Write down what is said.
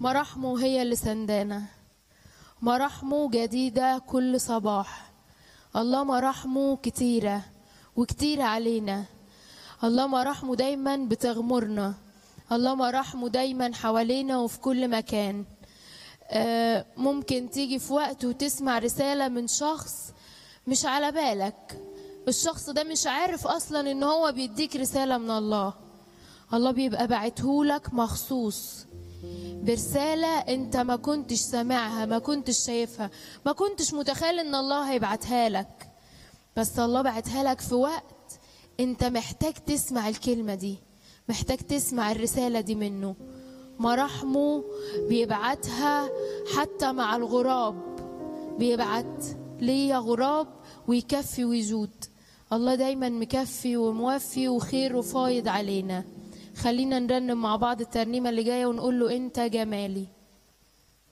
مراحمه هي اللي سندانا مراحمه جديدة كل صباح الله مراحمه كتيرة وكتيرة علينا الله مراحمه دايما بتغمرنا الله مراحمه دايما حوالينا وفي كل مكان آه، ممكن تيجي في وقت وتسمع رسالة من شخص مش على بالك الشخص ده مش عارف اصلا ان هو بيديك رسالة من الله الله بيبقى باعتهولك مخصوص برسالة انت ما كنتش سامعها ما كنتش شايفها ما كنتش متخيل ان الله هيبعتها لك بس الله بعتها لك في وقت انت محتاج تسمع الكلمة دي محتاج تسمع الرسالة دي منه مراحمه بيبعتها حتى مع الغراب بيبعت ليا غراب ويكفي ويجود الله دايما مكفي وموفي وخير وفايض علينا خلينا نرنم مع بعض الترنيمة اللي جاية ونقول له انت جمالي